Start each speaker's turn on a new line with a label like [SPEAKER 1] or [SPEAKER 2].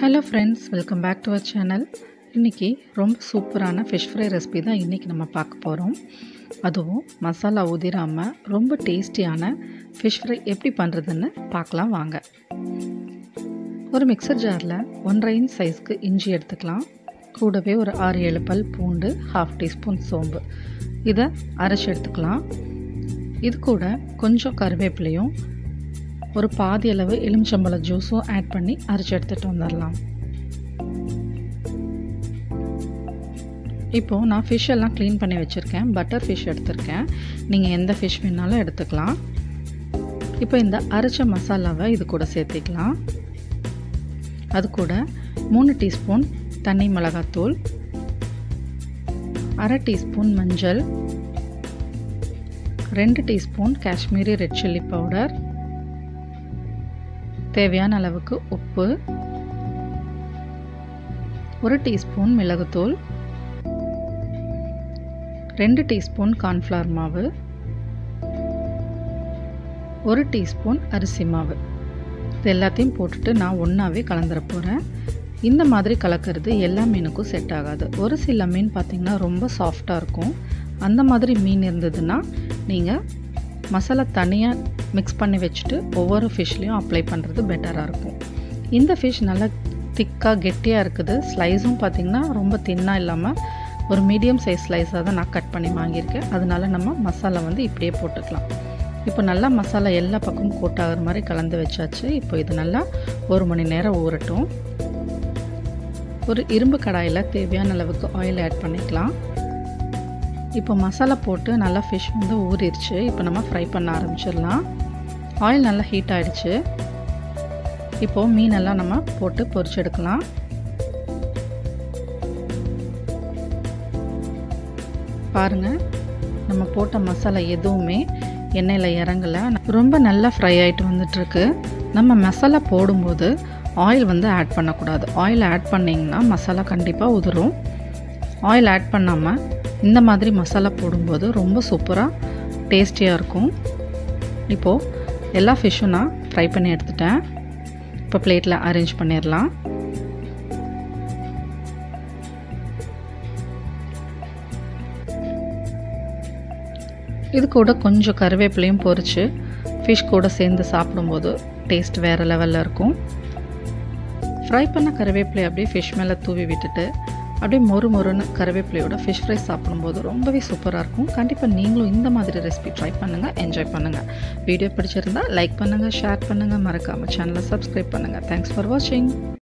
[SPEAKER 1] hello friends welcome back to our channel இன்றைக்கி ரொம்ப சூப்பரான ஃபிஷ் ஃப்ரை ரெசிபி தான் இன்றைக்கி நம்ம பார்க்க போகிறோம் அதுவும் மசாலா ஊதிராமல் ரொம்ப டேஸ்டியான ஃபிஷ் ஃப்ரை எப்படி பண்ணுறதுன்னு பார்க்கலாம் வாங்க ஒரு மிக்சர் ஜாரில் ஒன்றரை இன்ச் சைஸ்க்கு இஞ்சி எடுத்துக்கலாம் கூடவே ஒரு ஆறு ஏழு பல் பூண்டு ஹாஃப் டீஸ்பூன் சோம்பு இதை அரைச்சி எடுத்துக்கலாம் இது கூட கொஞ்சம் கருவேப்பிலையும் ஒரு பாதி அளவு எலுமிச்சம்பழ ஜூஸும் ஆட் பண்ணி அரைச்சி எடுத்துகிட்டு வந்துடலாம் இப்போது நான் ஃபிஷ் எல்லாம் க்ளீன் பண்ணி வச்சுருக்கேன் பட்டர் ஃபிஷ் எடுத்திருக்கேன் நீங்கள் எந்த ஃபிஷ் வேணாலும் எடுத்துக்கலாம் இப்போ இந்த அரைச்ச மசாலாவை இது கூட சேர்த்திக்கலாம் அது கூட மூணு டீஸ்பூன் தண்ணி மிளகாத்தூள் அரை டீஸ்பூன் மஞ்சள் ரெண்டு teaspoon Kashmiri red chilli powder தேவையான அளவுக்கு உப்பு ஒரு டீஸ்பூன் மிளகுத்தூள் ரெண்டு டீஸ்பூன் கார்ன்ஃப்ளவர் மாவு ஒரு டீஸ்பூன் அரிசி மாவு இது எல்லாத்தையும் போட்டுட்டு நான் ஒன்றாவே கலந்துட போகிறேன் இந்த மாதிரி கலக்கிறது எல்லா மீனுக்கும் செட் ஆகாது ஒரு சில மீன் பார்த்திங்கன்னா ரொம்ப சாஃப்டாக இருக்கும் அந்த மாதிரி மீன் இருந்ததுன்னா நீங்கள் மசாலா தனியாக மிக்ஸ் பண்ணி வச்சுட்டு ஒவ்வொரு ஃபிஷ்லேயும் அப்ளை பண்ணுறது பெட்டராக இருக்கும் இந்த ஃபிஷ் நல்லா திக்காக கெட்டியாக இருக்குது ஸ்லைஸும் பார்த்திங்கன்னா ரொம்ப தின்னாக இல்லாமல் ஒரு மீடியம் சைஸ் ஸ்லைஸாக தான் நான் கட் பண்ணி வாங்கியிருக்கேன் அதனால நம்ம மசாலா வந்து இப்படியே போட்டுக்கலாம் இப்போ நல்லா மசாலா எல்லா பக்கமும் கோட் ஆகிற மாதிரி கலந்து வச்சாச்சு இப்போ இது நல்லா ஒரு மணி நேரம் ஊறட்டும் ஒரு இரும்பு கடாயில் தேவையான அளவுக்கு ஆயில் ஆட் பண்ணிக்கலாம் இப்போ மசாலா போட்டு நல்லா ஃபிஷ் வந்து ஊறிடுச்சு இப்போ நம்ம ஃப்ரை பண்ண ஆரம்பிச்சிடலாம் ஆயில் நல்லா ஹீட் ஆகிடுச்சு இப்போது மீனெல்லாம் நம்ம போட்டு பொரிச்சு எடுக்கலாம் பாருங்கள் நம்ம போட்ட மசாலா எதுவுமே எண்ணெயில் இறங்கலை ரொம்ப நல்லா ஃப்ரை ஆகிட்டு வந்துட்டுருக்கு நம்ம மசாலா போடும்போது ஆயில் வந்து ஆட் பண்ணக்கூடாது ஆயில் ஆட் பண்ணிங்கன்னா மசாலா கண்டிப்பாக உதிரும் ஆயில் ஆட் பண்ணாமல் இந்த மாதிரி மசாலா போடும்போது ரொம்ப சூப்பராக டேஸ்டியாக இருக்கும் இப்போது எல்லா ஃபிஷ்ஷும் நான் ஃப்ரை பண்ணி எடுத்துட்டேன் இப்போ பிளேட்டில் அரேஞ்ச் பண்ணிடலாம் இது கூட கொஞ்சம் கருவேப்பிலையும் பொரித்து ஃபிஷ் கூட சேர்ந்து சாப்பிடும்போது டேஸ்ட் வேறு லெவலில் இருக்கும் ஃப்ரை பண்ண கருவேப்பிலை அப்படியே ஃபிஷ் மேலே தூவி விட்டுட்டு அப்படியே மொறு மொறுன்னு கருவேப்பிலையோட ஃபிஷ் ஃப்ரை சாப்பிடும்போது ரொம்பவே சூப்பராக இருக்கும் கண்டிப்பாக நீங்களும் இந்த மாதிரி ரெசிபி ட்ரை பண்ணுங்கள் என்ஜாய் பண்ணுங்கள் வீடியோ பிடிச்சிருந்தா லைக் பண்ணுங்கள் ஷேர் பண்ணுங்கள் மறக்காமல் சேனலை சப்ஸ்கிரைப் பண்ணுங்கள் தேங்க்ஸ் ஃபார் வாட்சிங்